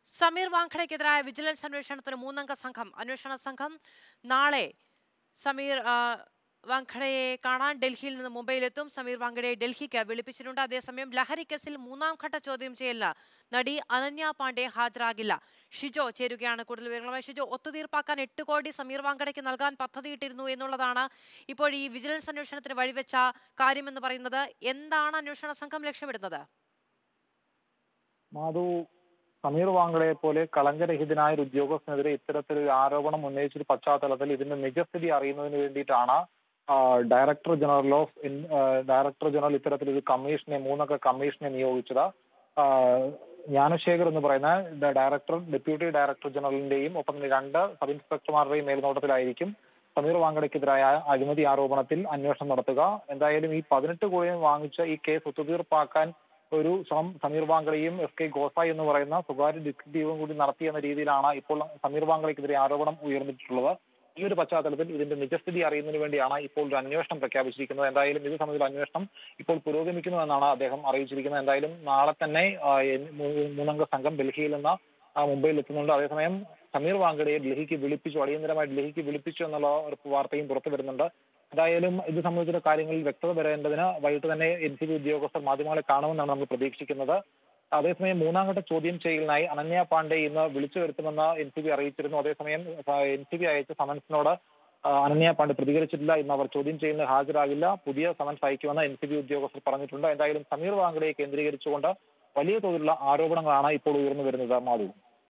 Sameer വാങ്കഡയ്ക്കെതിരായ vigilance അന്വേഷണത്തിന് മൂന്നംഗ സംഘം അന്വേഷണ സംഘം നാളെ സമീർ ആ, വാങ്കഡയെ കാണാൻ ഡൽഹിയിൽ നിന്ന് മുംബൈയിലെത്തും സമീർ വാങ്കഡയെ ഡൽഹിക്ക് വിളിപ്പിച്ചിട്ടുണ്ട് അതേസമയം ലഹരി കേസിൽ മൂന്നാം ഘട്ട ചോദ്യം ചെയ്യലിന് നടി അനന്യ പാണ്ഡെ ഹാജരാകില്ല ഷിജോ ചേരുകയാണ് കൂടുതൽ വിവരങ്ങളുമായി ഷിജോ ഒത്തുതീർപ്പാക്കാൻ എട്ട് കോടി സമീർ വാങ്കഡയ്ക്ക് നൽകാൻ പദ്ധതിയിട്ടിരുന്നു എന്നുള്ളതാണ് ഇപ്പോൾ ഈ വിജിലൻസ് അന്വേഷണത്തിന് വഴിവെച്ച കാര്യമെന്ന് പറയുന്നത് എന്താണ് അന്വേഷണ സംഘം ലക്ഷ്യമിടുന്നത് മാധു സമീർ വാങ്കഡയെ പോലെ കളങ്കരഹിതനായ ഒരു ഉദ്യോഗസ്ഥനെതിരെ ഇത്തരത്തിലൊരു ആരോപണം ഉന്നയിച്ചൊരു പശ്ചാത്തലത്തിൽ ഇതിന്റെ നിജസ്ഥിതി അറിയുന്നതിന് വേണ്ടിയിട്ടാണ് ആ, ഡയറക്ടർ ജനറൽ ഓഫ് ഇൻ- ആ, ഡയറക്ടർ ജനറൽ ഇത്തരത്തിലൊരു കമ്മീഷനെ മൂന്നംഗ കമ്മീഷനെ നിയോഗിച്ചത് ആ, ജ്ഞാനശേഖർ എന്ന് പറയുന്ന ഡ- ഡയറക്ടർ ഡെപ്യൂട്ടി ഡയറക്ടർ ജനറലിന്റെയും ഒപ്പം തന്നെ രണ്ട് സബ് ഇൻസ്പെക്ടർമാരുടെയും മേൽനോട്ടത്തിലായിരിക്കും സമീർ വാങ്കഡയ്ക്കെതിരായ അഴിമതി ആരോപണത്തിൽ അന്വേഷണം നടത്തുക എന്തായാലും ഈ പതിനെട്ട് കോടി വാങ്ങിച്ച ഈ കേസ് ഒത്തുതീർപ്പാക്കാൻ ഒരു ശ്രമം സമീർ വാങ്കഡയും എസ് കെ ഗോസായി എന്ന് പറയുന്ന സ്വകാര്യ ഡിറ്റക്റ്റീവും കൂടി നടത്തിയെന്ന രീതിയിലാണ് ഇപ്പോൾ സമീർ വാങ്കഡയ്ക്കെതിരെ ആരോപണം ഉയർന്നിട്ടുള്ളത് ഈ ഒരു പശ്ചാത്തലത്തിൽ ഇതിന്റെ നിജസ്ഥിതി അറിയുന്നതിന് വേണ്ടിയാണ് ഇപ്പോൾ ഒരു അന്വേഷണം പ്രഖ്യാപിച്ചിരിക്കുന്നത് എന്തായാലും ഇത് സംബന്ധിച്ച അന്വേഷണം ഇപ്പോൾ പുരോഗമിക്കുന്നു എന്നാണ് അദ്ദേഹം അറിയിച്ചിരിക്കുന്നത് എന്തായാലും നാളെ തന്നെ ആ, എൻ- മൂ- മൂന്നംഗ സംഘം ഡൽഹിയിൽ നിന്ന് ആ, മുംബൈയിൽ എത്തുന്നുണ്ട് അതേസമയം സമീർ വാങ്കഡയെ ഡൽഹിക്ക് വിളിപ്പിച്ചു അടിയന്തരമായി ഡൽഹിക്ക് വിളിപ്പിച്ചു എന്നുള്ള ഒരു വാർത്തയും പുറത്തു വരുന്നുണ്ട് എന്തായാലും ഇത് സംബന്ധിച്ച കാര്യങ്ങളിൽ വ്യക്തത വരേണ്ടതിന് വൈകിട്ട് തന്നെ എൻ സി ബി ഉദ്യോഗസ്ഥർ മാധ്യമങ്ങളെ കാണുമെന്നാണ് നമ്മൾ പ്രതീക്ഷിക്കുന്നത് അതേസമയം മൂന്നാം ഘട്ട ചോദ്യം ചെയ്യലിനായി അനന്യ പാണ്ഡെ ഇന്ന് വിളിച്ചു വരുത്തുമെന്ന് എൻ സി ബി അറിയിച്ചിരുന്നു അതേസമയം എൻ സി ബി അയച്ച സമൻസിനോട് ആ, അനന്യ പാണ്ഡെ പ്രതികരിച്ചിട്ടില്ല ഇന്ന് അവർ ചോദ്യം ചെയ്യുന്ന ഹാജരാകില്ല പുതിയ സമൻസ് അയക്കുമെന്ന് എൻ സി ബി ഉദ്യോഗസ്ഥർ പറഞ്ഞിട്ടുണ്ട് എന്തായാലും സമീർ വാങ്കഡയെ കേന്ദ്രീകരിച്ചുകൊണ്ട് വലിയ തോതിലുള്ള ആരോപണങ്ങളാണ് ഇപ്പോൾ ഉയർന്നു വരുന്നത് മാധു